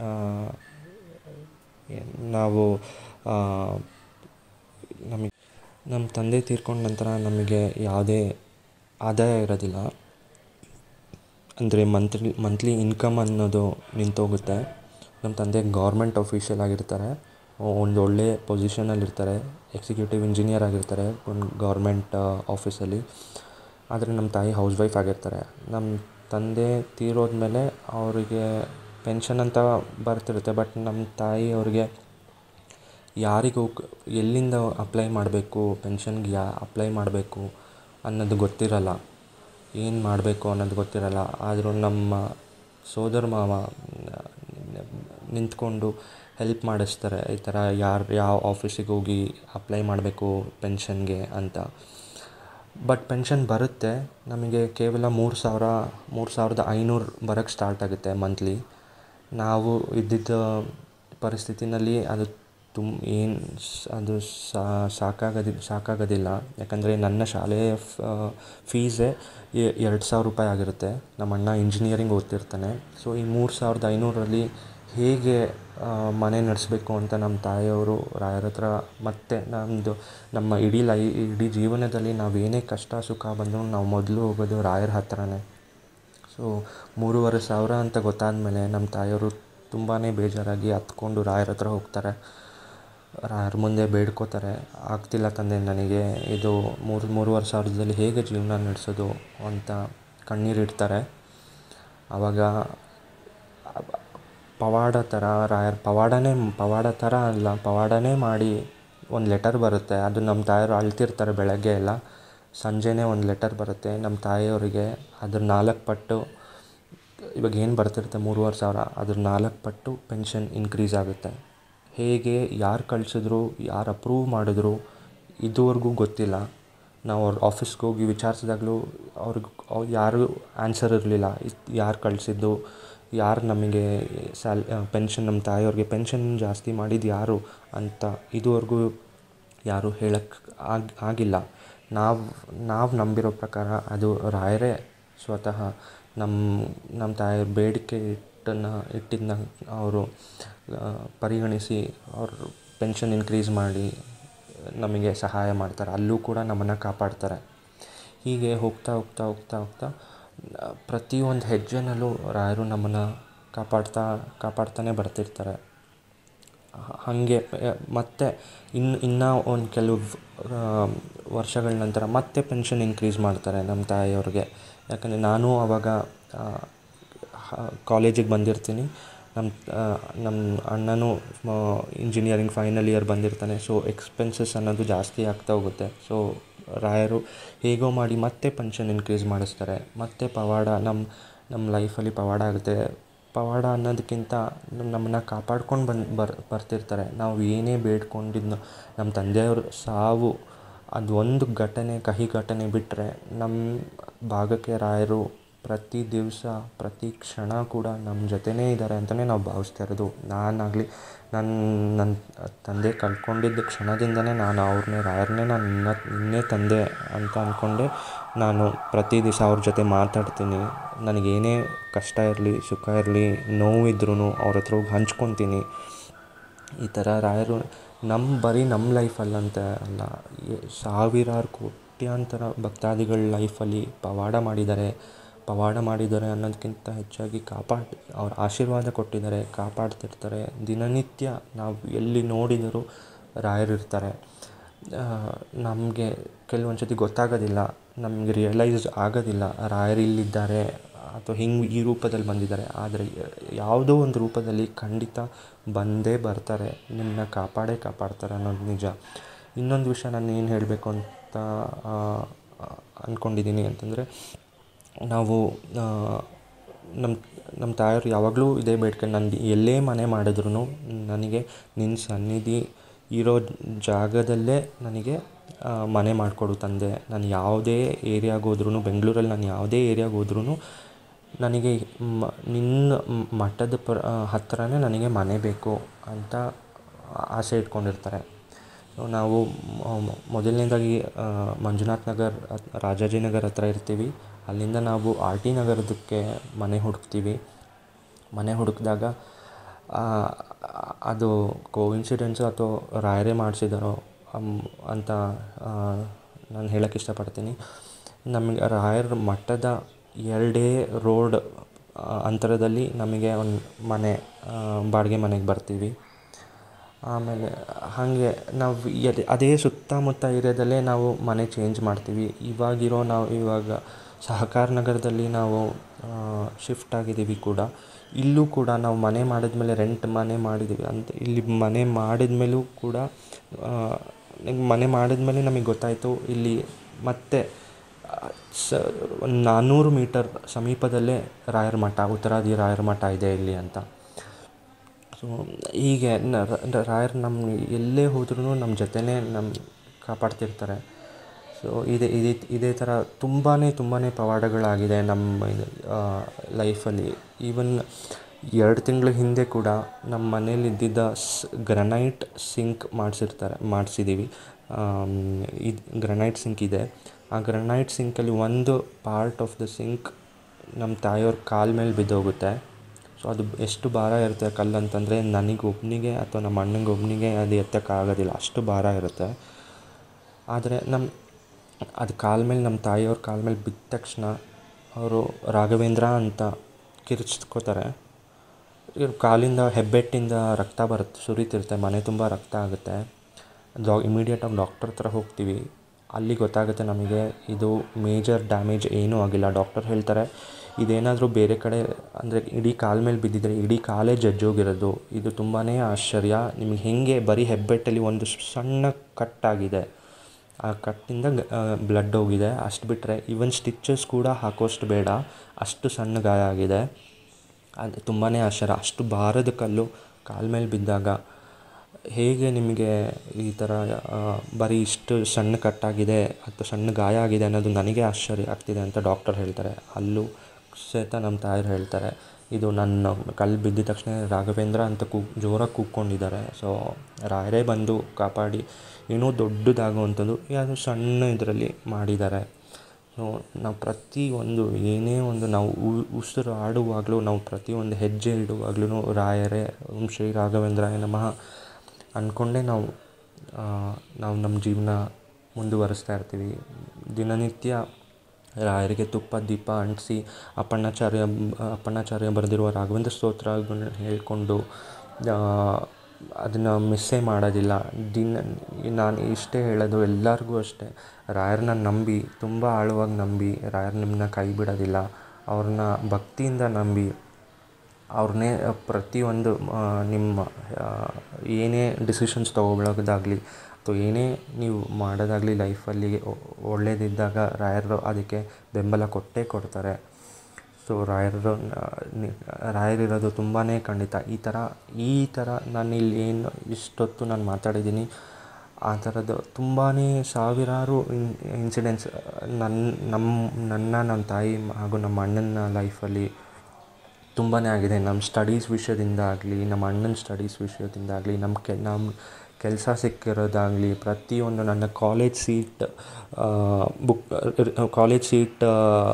ನಾವು ನಮಗೆ ನಮ್ಮ ತಂದೆ ತೀರ್ಕೊಂಡ ನಂತರ ನಮಗೆ ಯಾವುದೇ ಆದಾಯ ಇರೋದಿಲ್ಲ ಅಂದರೆ ಮಂತ್ಲಿ ಮಂತ್ಲಿ ಇನ್ಕಮ್ ಅನ್ನೋದು ನಿಂತೋಗುತ್ತೆ ನಮ್ಮ ತಂದೆ ಗೌರ್ಮೆಂಟ್ ಆಫೀಷಿಯಲ್ ಆಗಿರ್ತಾರೆ ಒಂದು ಒಳ್ಳೆ ಪೊಸಿಷನಲ್ಲಿರ್ತಾರೆ ಎಕ್ಸಿಕ್ಯೂಟಿವ್ ಇಂಜಿನಿಯರ್ ಆಗಿರ್ತಾರೆ ಒಂದು ಗೌರ್ಮೆಂಟ್ ಆಫೀಸಲ್ಲಿ ಆದರೆ ನಮ್ಮ ತಾಯಿ ಹೌಸ್ ವೈಫ್ ಆಗಿರ್ತಾರೆ ನಮ್ಮ ತಂದೆ ತೀರೋದ್ಮೇಲೆ ಅವರಿಗೆ ಪೆನ್ಷನ್ ಅಂತ ಬರ್ತಿರುತ್ತೆ ಬಟ್ ನಮ್ಮ ತಾಯಿ ಅವ್ರಿಗೆ ಯಾರಿಗೂ ಕ- ಎಲ್ಲಿಂದ ಅಪ್ಲೈ ಮಾಡಬೇಕು ಪೆನ್ಷನ್ಗೆ ಯಾ ಅಪ್ಲೈ ಮಾಡಬೇಕು ಅನ್ನೋದು ಗೊತ್ತಿರಲ್ಲ ಏನು ಮಾಡಬೇಕು ಅನ್ನೋದು ಗೊತ್ತಿರಲ್ಲ ಆದರೂ ನಮ್ಮ ಸೋದರ ಮಾವ ನಿಂತ್ಕೊಂಡು ಹೆಲ್ಪ್ ಮಾಡಿಸ್ತಾರೆ ಈ ಥರ ಯಾರು ಯಾವ ಆಫೀಸಿಗೆ ಹೋಗಿ ಅಪ್ಲೈ ಮಾಡಬೇಕು ಪೆನ್ಷನ್ಗೆ ಅಂತ ಬಟ್ ಪೆನ್ಷನ್ ಬರುತ್ತೆ ನಮಗೆ ಕೇವಲ ಮೂರು ಸಾವಿರ ಮೂರು ಸಾವಿರದ ಐನೂರು ಬರೋಕ್ಕೆ ಸ್ಟಾರ್ಟ್ ಆಗುತ್ತೆ ಮಂತ್ಲಿ ನಾವು ಇದ್ದಿದ್ದ ಪರಿಸ್ಥಿತಿನಲ್ಲಿ ಅದು ತುಮ್ ಏನು ಅದು ಸಾಕಾಗದಿ ಸಾಕಾಗೋದಿಲ್ಲ ಯಾಕಂದರೆ ನನ್ನ ಶಾಲೆಯ ಫೀಸೇ ಎರಡು ಸಾವಿರ ರೂಪಾಯಿ ಆಗಿರುತ್ತೆ ನಮ್ಮ ಅಣ್ಣ ಇಂಜಿನಿಯರಿಂಗ್ ಓದ್ತಿರ್ತಾನೆ ಸೊ ಈ ಮೂರು ಸಾವಿರದ ಐನೂರರಲ್ಲಿ ಹೇಗೆ ಆ, ಮನೆ ನಡೆಸಬೇಕು ಅಂತ ನಮ್ಮ ತಾಯಿಯವರು ರಾಯರ ಹತ್ರ ಮತ್ತೆ ನಮ್ಮದು ನಮ್ಮ ಇಡೀ ಲೈ ಇಡೀ ಜೀವನದಲ್ಲಿ ನಾವು ಏನೇ ಕಷ್ಟ ಸುಖ ಬಂದರೂ ನಾವು ಮೊದಲು ಹೋಗೋದು ರಾಯರ ಹತ್ರನೇ ಸೊ ಮೂರುವರೆ ಸಾವಿರ ಅಂತ ಗೊತ್ತಾದಮೇಲೆ ನಮ್ಮ ತಾಯಿಯವರು ತುಂಬಾ ಬೇಜಾರಾಗಿ ಹತ್ಕೊಂಡು ರಾಯರ ಹತ್ರ ಹೋಗ್ತಾರೆ ರಾಯರ ಮುಂದೆ ಬೇಡ್ಕೋತಾರೆ ಆಗ್ತಿಲ್ಲ ತಂದೆ ನನಗೆ ಇದು ಮೂರು ಮೂರುವರೆ ಸಾವಿರದಲ್ಲಿ ಹೇಗೆ ಜೀವನ ನಡೆಸೋದು ಅಂತ ಕಣ್ಣೀರಿಡ್ತಾರೆ ಆವಾಗ ಪವಾಡ ಥರ ರಾಯರ್ ಪವಾಡನೇ ಪವಾಡ ಥರ ಅಲ್ಲ ಪವಾಡನೇ ಮಾಡಿ ಒಂದು ಲೆಟರ್ ಬರುತ್ತೆ ಅದು ನಮ್ಮ ತಾಯಿಯವರು ಅಳ್ತಿರ್ತಾರೆ ಬೆಳಗ್ಗೆ ಎಲ್ಲ ಸಂಜೆನೇ ಒಂದು ಲೆಟರ್ ಬರುತ್ತೆ ನಮ್ಮ ತಾಯಿಯವರಿಗೆ ಅದ್ರ ನಾಲ್ಕು ಪಟ್ಟು ಇವಾಗ ಏನು ಬರ್ತಿರುತ್ತೆ ಮೂರುವರೆ ಸಾವಿರ ಅದ್ರ ನಾಲ್ಕು ಪಟ್ಟು ಪೆನ್ಷನ್ ಇನ್ಕ್ರೀಸ್ ಆಗುತ್ತೆ ಹೇಗೆ ಯಾರು ಕಳಿಸಿದ್ರು ಯಾರು ಅಪ್ರೂವ್ ಮಾಡಿದ್ರು ಇದುವರೆಗೂ ಗೊತ್ತಿಲ್ಲ ನಾವು ಅವ್ರ ಆಫೀಸ್ಗೆ ಹೋಗಿ ವಿಚಾರಿಸಿದಾಗಲೂ ಅವ್ರಿಗೆ ಅವ್ರು ಯಾರು ಆನ್ಸರ್ ಇರಲಿಲ್ಲ ಯಾರು ಕಳಿಸಿದ್ದು ಯಾರು ನಮಗೆ ಸ್ಯಾಲ್ ಪೆನ್ಷನ್ ನಮ್ಮ ತಾಯಿಯವ್ರಿಗೆ ಪೆನ್ಷನ್ ಜಾಸ್ತಿ ಮಾಡಿದ್ದು ಯಾರು ಅಂತ ಇದುವರೆಗೂ ಯಾರೂ ಹೇಳಕ್ಕೆ ಆಗ ಆಗಿಲ್ಲ ನಾವು ನಾವು ನಂಬಿರೋ ಪ್ರಕಾರ ಅದು ರಾಯರೇ ಸ್ವತಃ ನಮ್ಮ ನಮ್ಮ ತಾಯಿಯವ್ರ ಬೇಡಿಕೆ ಇಟ್ಟನ್ನ ಇಟ್ಟಿದ್ದನ್ನ ಅವರು ಪರಿಗಣಿಸಿ ಅವರು ಪೆನ್ಷನ್ ಇನ್ಕ್ರೀಸ್ ಮಾಡಿ ನಮಗೆ ಸಹಾಯ ಮಾಡ್ತಾರೆ ಅಲ್ಲೂ ಕೂಡ ನಮ್ಮನ್ನು ಕಾಪಾಡ್ತಾರೆ ಹೀಗೆ ಹೋಗ್ತಾ ಹೋಗ್ತಾ ಹೋಗ್ತಾ ಹೋಗ್ತಾ ಪ್ರತಿಯೊಂದು ಹೆಜ್ಜೆನಲ್ಲೂ ರಾಯರು ನಮ್ಮನ್ನು ಕಾಪಾಡ್ತಾ ಕಾಪಾಡ್ತಾನೆ ಬರ್ತಿರ್ತಾರೆ ಹ- ಹಾಗೆ ಪ- ಮತ್ತೆ ಇನ್ನು ಇನ್ನೂ ಒಂದು ಕೆಲವು ವರ್ಷಗಳ ನಂತರ ಮತ್ತೆ ಪೆನ್ಷನ್ ಇನ್ಕ್ರೀಸ್ ಮಾಡ್ತಾರೆ ನಮ್ಮ ತಾಯಿಯವ್ರಿಗೆ ಯಾಕಂದರೆ ನಾನು ಆವಾಗ ಕಾಲೇಜಿಗೆ ಬಂದಿರ್ತೀನಿ ನಮ್ಮ ನಮ್ಮ ಅಣ್ಣನೂ ಇಂಜಿನಿಯರಿಂಗ್ ಫೈನಲ್ ಇಯರ್ ಬಂದಿರ್ತಾನೆ ಸೊ ಎಕ್ಸ್ಪೆನ್ಸಸ್ ಅನ್ನೋದು ಜಾಸ್ತಿ ಆಗ್ತಾ ಹೋಗುತ್ತೆ ಸೊ ರಾಯರು ಹೇಗೋ ಮಾಡಿ ಮತ್ತೆ ಪೆನ್ಷನ್ ಇನ್ಕ್ರೀಸ್ ಮಾಡಿಸ್ತಾರೆ ಮತ್ತೆ ಪವಾಡ ನಮ್ಮ ನಮ್ಮ ಲೈಫಲ್ಲಿ ಪವಾಡ ಆಗುತ್ತೆ ಪವಾಡ ಅನ್ನೋದಕ್ಕಿಂತ ನಮ್ಮನ್ನು ಕಾಪಾಡ್ಕೊಂಡು ಬಂದು ಬರ್ ಬರ್ತಿರ್ತಾರೆ ನಾವು ಏನೇ ಬೇಡ್ಕೊಂಡಿದ್ನೋ ನಮ್ಮ ತಂದೆಯವ್ರ ಸಾವು ಅದು ಒಂದು ಘಟನೆ ಕಹಿ ಘಟನೆ ಬಿಟ್ಟರೆ ನಮ್ಮ ಭಾಗಕ್ಕೆ ರಾಯರು ಪ್ರತಿ ದಿವಸ ಪ್ರತಿ ಕ್ಷಣ ಕೂಡ ನಮ್ಮ ಜೊತೆನೇ ಇದ್ದಾರೆ ಅಂತಲೇ ನಾವು ಭಾವಿಸ್ತಾ ಇರೋದು ನಾನಾಗಲಿ ನನ್ನ ನನ್ನ ತಂದೆ ಕಳ್ಕೊಂಡಿದ್ದ ಕ್ಷಣದಿಂದನೇ ನಾನು ಅವ್ರನ್ನೇ ರಾಯರನ್ನೇ ನಾನು ನಿನ್ನ ನಿನ್ನೆ ತಂದೆ ಅಂತ ಅಂದ್ಕೊಂಡೆ ನಾನು ಪ್ರತಿ ದಿವಸ ಅವ್ರ ಜೊತೆ ಮಾತಾಡ್ತೀನಿ ನನಗೇನೇ ಕಷ್ಟ ಇರಲಿ ಸುಖ ಇರಲಿ ನೋವಿದ್ರೂ ಅವ್ರ ಹತ್ರ ಹೋಗಿ ಹಂಚ್ಕೊತೀನಿ ಈ ಥರ ರಾಯರು ನಮ್ಮ ಬರೀ ನಮ್ಮ ಲೈಫಲ್ಲಂತ ಅಲ್ಲ ಎ- ಸಾವಿರಾರು ಕೋಟ್ಯಾಂತರ ಭಕ್ತಾದಿಗಳ ಲೈಫಲ್ಲಿ ಪವಾಡ ಮಾಡಿದ್ದಾರೆ ಪವಾಡ ಮಾಡಿದ್ದಾರೆ ಅನ್ನೋದಕ್ಕಿಂತ ಹೆಚ್ಚಾಗಿ ಕಾಪಾಡ್ ಅವ್ರ ಆಶೀರ್ವಾದ ಕೊಟ್ಟಿದ್ದಾರೆ ಕಾಪಾಡ್ತಿರ್ತಾರೆ ದಿನನಿತ್ಯ ನಾವು ಎಲ್ಲಿ ನೋಡಿದರೂ ರಾಯರಿರ್ತಾರೆ ನಮಗೆ ಕೆಲವೊಂದು ಸತಿ ಗೊತ್ತಾಗೋದಿಲ್ಲ ನಮಗೆ ರಿಯಲೈಸ್ ಆಗೋದಿಲ್ಲ ರಾಯರು ಇಲ್ಲಿದ್ದಾರೆ ಅಥವಾ ಹಿಂಗೆ ಈ ರೂಪದಲ್ಲಿ ಬಂದಿದ್ದಾರೆ ಆದರೆ ಯಾವುದೋ ಒಂದು ರೂಪದಲ್ಲಿ ಖಂಡಿತ ಬಂದೇ ಬರ್ತಾರೆ ನಿಮ್ಮನ್ನ ಕಾಪಾಡೇ ಕಾಪಾಡ್ತಾರೆ ಅನ್ನೋದು ನಿಜ ಇನ್ನೊಂದು ವಿಷಯ ನಾನು ಏನು ಹೇಳಬೇಕು ಅಂತ ಆ, ಅಂದ್ಕೊಂಡಿದ್ದೀನಿ ಅಂತಂದರೆ ನಾವು ನಮ್ಮ ನಮ್ಮ ತಾಯೋರು ಯಾವಾಗಲೂ ಇದೇ ಬೇಡ್ಕೊಂಡು ನನಗೆ ಎಲ್ಲೇ ಮನೆ ಮಾಡಿದ್ರು ನನಗೆ ನಿನ್ನ ಸನ್ನಿಧಿ ಇರೋ ಜಾಗದಲ್ಲೇ ನನಗೆ ಮನೆ ಮಾಡಿಕೊಡು ತಂದೆ ನಾನು ಯಾವುದೇ ಏರಿಯಾಗೆ ಹೋದ್ರೂ ಬೆಂಗಳೂರಲ್ಲಿ ನಾನು ಯಾವುದೇ ಏರಿಯಾಗೆ ಹೋದ್ರೂ ನನಗೆ ಮ ನಿನ್ನ ಮಠದ ಪ್ರ ಹತ್ತಿರನೇ ನನಗೆ ಮನೆ ಬೇಕು ಅಂತ ಆಸೆ ಇಟ್ಕೊಂಡಿರ್ತಾರೆ ಸೊ ನಾವು ಮೊದಲನೇದಾಗಿ ಮಂಜುನಾಥ್ ನಗರ್ ರಾಜಾಜಿನಗರ್ ಹತ್ರ ಇರ್ತೀವಿ ಅಲ್ಲಿಂದ ನಾವು ಆರ್ ಟಿ ನಗರದಕ್ಕೆ ಮನೆ ಹುಡುಕ್ತೀವಿ ಮನೆ ಹುಡುಕಿದಾಗ ಅದು ಕೋಇನ್ಸಿಡೆನ್ಸು ಅಥವಾ ರಾಯರೇ ಮಾಡಿಸಿದಾರೋ ಅಂತ ನಾನು ಹೇಳಕ್ಕೆ ಇಷ್ಟಪಡ್ತೀನಿ ನಮಗೆ ರಾಯರ ಮಠದ ಎರಡೇ ರೋಡ್ ಅಂತರದಲ್ಲಿ ನಮಗೆ ಒಂದು ಮನೆ ಬಾಡಿಗೆ ಮನೆಗೆ ಬರ್ತೀವಿ ಆಮೇಲೆ ಹಾಗೆ ನಾವು ಎದೆ ಅದೇ ಸುತ್ತಮುತ್ತ ಏರಿಯಾದಲ್ಲೇ ನಾವು ಮನೆ ಚೇಂಜ್ ಮಾಡ್ತೀವಿ ಇವಾಗಿರೋ ನಾವು ಇವಾಗ ಸಹಕಾರ ನಗರದಲ್ಲಿ ನಾವು ಶಿಫ್ಟ್ ಆಗಿದ್ದೀವಿ ಕೂಡ ಇಲ್ಲೂ ಕೂಡ ನಾವು ಮನೆ ಮಾಡಿದ್ಮೇಲೆ ರೆಂಟ್ ಮನೆ ಮಾಡಿದ್ದೀವಿ ಅಂತ ಇಲ್ಲಿ ಮನೆ ಮಾಡಿದ ಮೇಲೂ ಕೂಡ ಮನೆ ಮಾಡಿದ್ಮೇಲೆ ನಮಗೆ ಗೊತ್ತಾಯಿತು ಇಲ್ಲಿ ಮತ್ತೆ ಸ ಒಂದು ನಾನ್ನೂರು ಮೀಟರ್ ಸಮೀಪದಲ್ಲೇ ರಾಯರ ಮಠ ಉತ್ತರಾದಿ ರಾಯರ ಮಠ ಇದೆ ಇಲ್ಲಿ ಅಂತ ಸೊ ಹೀಗೆ ರಾಯರು ನಮ್ಮ ಎಲ್ಲೇ ಹೋದ್ರೂ ನಮ್ಮ ಜೊತೆನೇ ನಮ್ಮ ಕಾಪಾಡ್ತಿರ್ತಾರೆ ಸೊ ಇದೇ ಇದೇ ಇದೇ ಥರ ತುಂಬಾ ತುಂಬಾ ಪವಾಡಗಳಾಗಿದೆ ನಮ್ಮ ಇದು ಲೈಫಲ್ಲಿ ಈವನ್ ಎರಡು ತಿಂಗಳ ಹಿಂದೆ ಕೂಡ ನಮ್ಮ ಮನೇಲಿ ಇದ್ದಿದ್ದ ಸ್ ಗ್ರನೈಟ್ ಸಿಂಕ್ ಮಾಡಿಸಿರ್ತಾರೆ ಮಾಡಿಸಿದ್ದೀವಿ ಇದು ಗ್ರನೈಟ್ ಸಿಂಕ್ ಇದೆ ಆ ಗ್ರನೈಟ್ ಸಿಂಕಲ್ಲಿ ಒಂದು ಪಾರ್ಟ್ ಆಫ್ ದ ಸಿಂಕ್ ನಮ್ಮ ತಾಯಿಯವ್ರ ಕಾಲ ಮೇಲೆ ಬಿದ್ದೋಗುತ್ತೆ ಸೊ ಅದು ಎಷ್ಟು ಭಾರ ಇರುತ್ತೆ ಕಲ್ಲು ಅಂತಂದರೆ ನನಗೆ ಒಬ್ಬನಿಗೆ ಅಥವಾ ನಮ್ಮ ಅಣ್ಣಂಗೆ ಒಬ್ಬನಿಗೆ ಅದು ಎತ್ತಕ್ಕಾಗೋದಿಲ್ಲ ಅಷ್ಟು ಭಾರ ಇರುತ್ತೆ ಆದರೆ ನಮ್ಮ ಅದು ಕಾಲ ಮೇಲೆ ನಮ್ಮ ತಾಯಿಯವ್ರ ಕಾಲ ಮೇಲೆ ಬಿದ್ದ ತಕ್ಷಣ ಅವರು ರಾಘವೇಂದ್ರ ಅಂತ ಕಿರ್ಚ್ಕೋತಾರೆ ಇವ್ರ ಕಾಲಿಂದ ಹೆಬ್ಬೆಟ್ಟಿಂದ ರಕ್ತ ಬರುತ್ತೆ ಸುರಿತಿರುತ್ತೆ ಮನೆ ತುಂಬ ರಕ್ತ ಆಗುತ್ತೆ ಡಾ ಇಮಿಡಿಯೇಟಾಗಿ ಡಾಕ್ಟರ್ ಹತ್ರ ಹೋಗ್ತೀವಿ ಅಲ್ಲಿ ಗೊತ್ತಾಗುತ್ತೆ ನಮಗೆ ಇದು ಮೇಜರ್ ಡ್ಯಾಮೇಜ್ ಏನೂ ಆಗಿಲ್ಲ ಡಾಕ್ಟರ್ ಹೇಳ್ತಾರೆ ಇದೇನಾದರೂ ಬೇರೆ ಕಡೆ ಅಂದರೆ ಇಡೀ ಕಾಲ ಮೇಲೆ ಬಿದ್ದಿದ್ರೆ ಇಡೀ ಕಾಲೇ ಜಜ್ಜೋಗಿರೋದು ಇದು ತುಂಬಾ ಆಶ್ಚರ್ಯ ನಿಮಗೆ ಹೇಗೆ ಬರೀ ಹೆಬ್ಬೆಟ್ಟಲ್ಲಿ ಒಂದು ಸಣ್ಣ ಕಟ್ಟಾಗಿದೆ ಆ ಕಟ್ಟಿಂದ ಬ್ಲಡ್ ಹೋಗಿದೆ ಅಷ್ಟು ಬಿಟ್ಟರೆ ಈವನ್ ಸ್ಟಿಚಸ್ ಕೂಡ ಹಾಕೋಷ್ಟು ಬೇಡ ಅಷ್ಟು ಸಣ್ಣ ಗಾಯ ಆಗಿದೆ ಅದು ತುಂಬಾ ಆಶ್ಚರ್ಯ ಅಷ್ಟು ಭಾರದ ಕಲ್ಲು ಕಾಲ ಮೇಲೆ ಬಿದ್ದಾಗ ಹೇಗೆ ನಿಮಗೆ ಈ ಥರ ಬರೀ ಇಷ್ಟು ಸಣ್ಣ ಕಟ್ಟಾಗಿದೆ ಅಥವಾ ಸಣ್ಣ ಗಾಯ ಆಗಿದೆ ಅನ್ನೋದು ನನಗೆ ಆಶ್ಚರ್ಯ ಆಗ್ತಿದೆ ಅಂತ ಡಾಕ್ಟರ್ ಹೇಳ್ತಾರೆ ಅಲ್ಲೂ ಸಹಿತ ನಮ್ಮ ತಾಯರು ಹೇಳ್ತಾರೆ ಇದು ನನ್ನ ಕಲ್ಲು ಬಿದ್ದಿದ ತಕ್ಷಣ ರಾಘವೇಂದ್ರ ಅಂತ ಕೂಗ್ ಜೋರಾಗಿ ಕೂಗ್ಕೊಂಡಿದ್ದಾರೆ ಸೊ ರಾಯರೇ ಬಂದು ಕಾಪಾಡಿ ಏನೋ ದೊಡ್ಡದಾಗುವಂಥದ್ದು ಯಾವುದೋ ಸಣ್ಣ ಇದರಲ್ಲಿ ಮಾಡಿದ್ದಾರೆ ಸೊ ನಾವು ಪ್ರತಿ ಒಂದು ಏನೇ ಒಂದು ನಾವು ಉಸಿರು ಆಡುವಾಗಲೂ ನಾವು ಪ್ರತಿಯೊಂದು ಹೆಜ್ಜೆ ಇಡುವಾಗ್ಲೂ ರಾಯರೇ ಓಂ ಶ್ರೀ ರಾಘವೇಂದ್ರಾಯ ನಮಃ ಅಂದ್ಕೊಂಡೇ ನಾವು ನಾವು ನಮ್ಮ ಜೀವನ ಮುಂದುವರಿಸ್ತಾ ಇರ್ತೀವಿ ದಿನನಿತ್ಯ ರಾಯರಿಗೆ ತುಪ್ಪ ದೀಪ ಅಂಟಿಸಿ ಅಪ್ಪಣ್ಣಾಚಾರ್ಯ ಅಪ್ಪಣ್ಣಾಚಾರ್ಯ ಬರೆದಿರುವ ರಾಘವೇಂದ್ರ ಸ್ತೋತ್ರಗಳನ್ನ ಹೇಳಿಕೊಂಡು ಅದನ್ನು ಮಿಸ್ಸೇ ಮಾಡೋದಿಲ್ಲ ದಿನ ನಾನು ಇಷ್ಟೇ ಹೇಳೋದು ಎಲ್ಲರಿಗೂ ಅಷ್ಟೇ ರಾಯರನ್ನ ನಂಬಿ ತುಂಬ ಆಳವಾಗಿ ನಂಬಿ ರಾಯರು ನಿಮ್ಮನ್ನ ಕೈ ಬಿಡೋದಿಲ್ಲ ಅವ್ರನ್ನ ಭಕ್ತಿಯಿಂದ ನಂಬಿ ಅವ್ರನ್ನೇ ಪ್ರತಿಯೊಂದು ನಿಮ್ಮ ಏನೇ ಡಿಸಿಷನ್ಸ್ ತೊಗೊಳ್ಳೋದಾಗಲಿ ಅಥವಾ ಏನೇ ನೀವು ಮಾಡೋದಾಗಲಿ ಲೈಫಲ್ಲಿ ಒಳ್ಳೆಯದಿದ್ದಾಗ ರಾಯರು ಅದಕ್ಕೆ ಬೆಂಬಲ ಕೊಟ್ಟೇ ಕೊಡ್ತಾರೆ ಸೊ ರಾಯರು ರಾಯರಿರೋದು ತುಂಬಾ ಖಂಡಿತ ಈ ಥರ ಈ ಥರ ನಾನು ಇಲ್ಲಿ ಏನು ಇಷ್ಟೊತ್ತು ನಾನು ಮಾತಾಡಿದ್ದೀನಿ ಆ ಥರದ್ದು ತುಂಬಾ ಸಾವಿರಾರು ಇನ್ ಇನ್ಸಿಡೆನ್ಸ್ ನನ್ನ ನಮ್ಮ ನನ್ನ ನಮ್ಮ ತಾಯಿ ಹಾಗೂ ನಮ್ಮ ಅಣ್ಣನ ಲೈಫಲ್ಲಿ ತುಂಬಾ ಆಗಿದೆ ನಮ್ಮ ಸ್ಟಡೀಸ್ ವಿಷಯದಿಂದ ಆಗಲಿ ನಮ್ಮ ಅಣ್ಣನ ಸ್ಟಡೀಸ್ ವಿಷಯದಿಂದ ಆಗಲಿ ನಮ್ಮ ಕೆ ನಮ್ಮ ಕೆಲಸ ಸಿಕ್ಕಿರೋದಾಗಲಿ ಪ್ರತಿಯೊಂದು ನನ್ನ college seat book college seat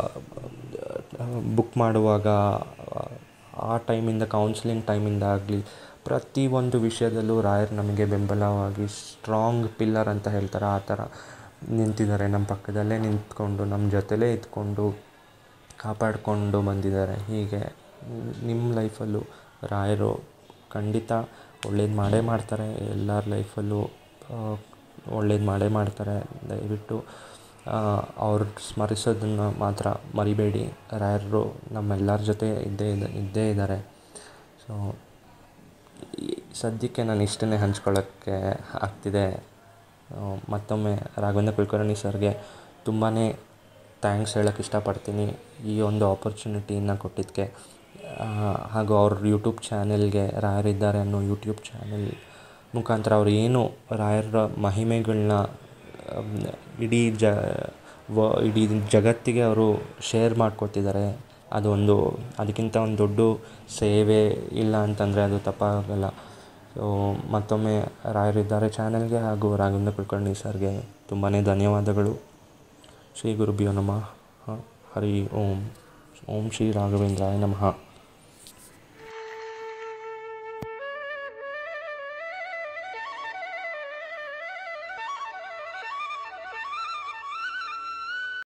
book ಮಾಡುವಾಗ ಆ ಟೈಮಿಂದ ಕೌನ್ಸಿಲಿಂಗ್ ಟೈಮಿಂದ ಆಗಲಿ ಪ್ರತಿಯೊಂದು ವಿಷಯದಲ್ಲೂ ರಾಯರು ನಮಗೆ ಬೆಂಬಲವಾಗಿ ಸ್ಟ್ರಾಂಗ್ ಪಿಲ್ಲರ್ ಅಂತ ಹೇಳ್ತಾರೆ ಆ ಥರ ನಿಂತಿದ್ದಾರೆ ನಮ್ಮ ಪಕ್ಕದಲ್ಲೇ ನಿಂತ್ಕೊಂಡು ನಮ್ಮ ಜೊತೆಲೇ ಇದ್ಕೊಂಡು ಕಾಪಾಡಿಕೊಂಡು ಬಂದಿದ್ದಾರೆ ಹೀಗೆ ನಿಮ್ಮ ಲೈಫಲ್ಲೂ ರಾಯರು ಖಂಡಿತ ಒಳ್ಳೇದು ಮಾಡೇ ಮಾಡ್ತಾರೆ ಎಲ್ಲರ ಲೈಫಲ್ಲೂ ಒಳ್ಳೇದು ಮಾಡೇ ಮಾಡ್ತಾರೆ ದಯವಿಟ್ಟು ಅವ್ರು ಸ್ಮರಿಸೋದನ್ನು ಮಾತ್ರ ಮರಿಬೇಡಿ ರಾಯರು ನಮ್ಮೆಲ್ಲರ ಜೊತೆ ಇದ್ದೇ ಇದೆ ಇದ್ದೇ ಇದ್ದಾರೆ ಸೊ ಸದ್ಯಕ್ಕೆ ನಾನು ಇಷ್ಟನ್ನೇ ಹಂಚ್ಕೊಳ್ಳೋಕ್ಕೆ ಆಗ್ತಿದೆ ಮತ್ತೊಮ್ಮೆ ರಾಘವೇಂದ್ರ ಕುಲಕರ್ಣಿ ಸರ್ಗೆ ತುಂಬಾ ಥ್ಯಾಂಕ್ಸ್ ಹೇಳೋಕ್ಕೆ ಇಷ್ಟಪಡ್ತೀನಿ ಈ ಒಂದು ಆಪರ್ಚುನಿಟಿನ ಕೊಟ್ಟಿದ್ದಕ್ಕೆ ಹಾಗೂ ಅವ್ರ ಯೂಟ್ಯೂಬ್ ಚಾನೆಲ್ಗೆ ರಾಯರಿದ್ದಾರೆ ಅನ್ನೋ ಯೂಟ್ಯೂಬ್ ಚಾನೆಲ್ ಮುಖಾಂತರ ಅವ್ರು ಏನು ರಾಯರ ಮಹಿಮೆಗಳನ್ನ ಇಡೀ ಜ ವ ಇಡೀ ಜಗತ್ತಿಗೆ ಅವರು ಶೇರ್ ಮಾಡ್ಕೊತಿದ್ದಾರೆ ಅದೊಂದು ಅದಕ್ಕಿಂತ ಒಂದು ದೊಡ್ಡ ಸೇವೆ ಇಲ್ಲ ಅಂತಂದರೆ ಅದು ತಪ್ಪಾಗಲ್ಲ ಸೊ ಮತ್ತೊಮ್ಮೆ ರಾಯರಿದ್ದಾರೆ ಚಾನೆಲ್ಗೆ ಹಾಗೂ ರಾಘವೇಂದ್ರ ಕುಲಕರ್ಣಿ ಸರ್ಗೆ ತುಂಬಾ ಧನ್ಯವಾದಗಳು ಶ್ರೀ ಗುರುಭ್ಯೋ ನಮಃ ಹರಿ ಓಂ ಓಂ ಶ್ರೀ ರಾಘವೇಂದ್ರಾಯ ನಮಃ